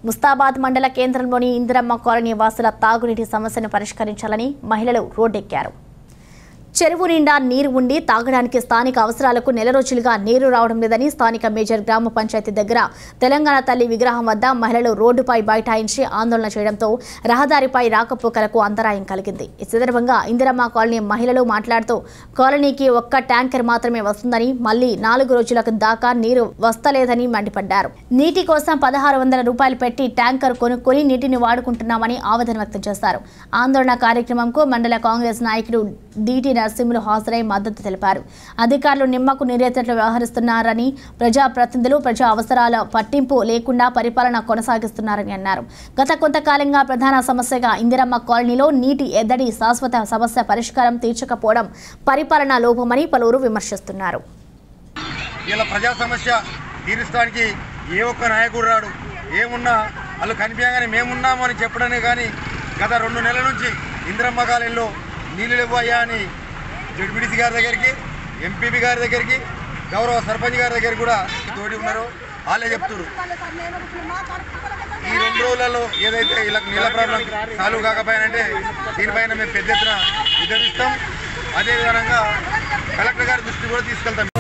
ముస్తాబాద్ మండల కేంద్రంలోని ఇందిరమ్మ కాలనీ వాసుల తాగునీటి సమస్యను పరిష్కరించాలని మహిళలు రోడ్డెక్కారు చెరువు నిండా నీరు ఉండి తాగడానికి స్థానిక అవసరాలకు నెల రోజులుగా నీరు రావడం లేదని స్థానిక మేజర్ గ్రామ పంచాయతీ దగ్గర తెలంగాణ తల్లి విగ్రహం వద్ద మహిళలు రోడ్డుపై బైఠాయించి ఆందోళన చేయడంతో రహదారిపై రాకపోకలకు అంతరాయం కలిగింది ఈ సందర్భంగా ఇందిరమ్మ కాలనీ మహిళలు మాట్లాడుతూ కాలనీకి ఒక్క ట్యాంకర్ మాత్రమే వస్తుందని మళ్లీ నాలుగు రోజులకు దాకా నీరు వస్తలేదని మండిపడ్డారు నీటి కోసం పదహారు వందల రూపాయలు పెట్టి ట్యాంకర్ కొనుక్కొని నీటిని వాడుకుంటున్నామని ఆవేదన వ్యక్తం చేశారు ఆందోళన కార్యక్రమంకు మండల కాంగ్రెస్ నాయకుడు డిటి నరసింహులు హాజరై మద్దతు తెలిపారు అధికారులు నిమ్మకు నీరెత్తట్లు వ్యవహరిస్తున్నారని ప్రజాప్రతినిధులు ప్రజా అవసరాల పట్టింపు లేకుండా పరిపాలన కొనసాగిస్తున్నారని అన్నారు గత కొంతకాలంగా ప్రధాన సమస్యగా ఇందిరమ్మ కాలనీలో నీటి ఎద్దడి శాశ్వత సమస్య పరిష్కారం తీర్చకపోవడం పరిపాలనా లోపమని పలువురు విమర్శిస్తున్నారు ఇలా ప్రజా సమస్య తీర్చడానికి ఏ ఒక్క నాయకుడు రాడు ఏమున్నా వాళ్ళు కనిపించగానే మేమున్నాము అని చెప్పడమే కానీ గత రెండు నెలల నుంచి ఇందిరమ్మ కాలనీలో నీళ్ళు ఇవ్వయ్యా అని జడ్బిడిసి గారి దగ్గరికి ఎంపీపీ గారి దగ్గరికి గౌరవ సర్పంచ్ గారి దగ్గర కూడా తోడి ఉన్నారు వాళ్ళే చెప్తున్నారు ఈ రెండు రోజులలో ఏదైతే ఇలా నీళ్ళ ప్రాబ్లం సాల్వ్ కాకపోయానంటే దీనిపైన మేము పెద్ద ఎత్తున ఉద్యమిస్తాం అదేవిధంగా కలెక్టర్ గారి దృష్టి కూడా తీసుకెళ్తాం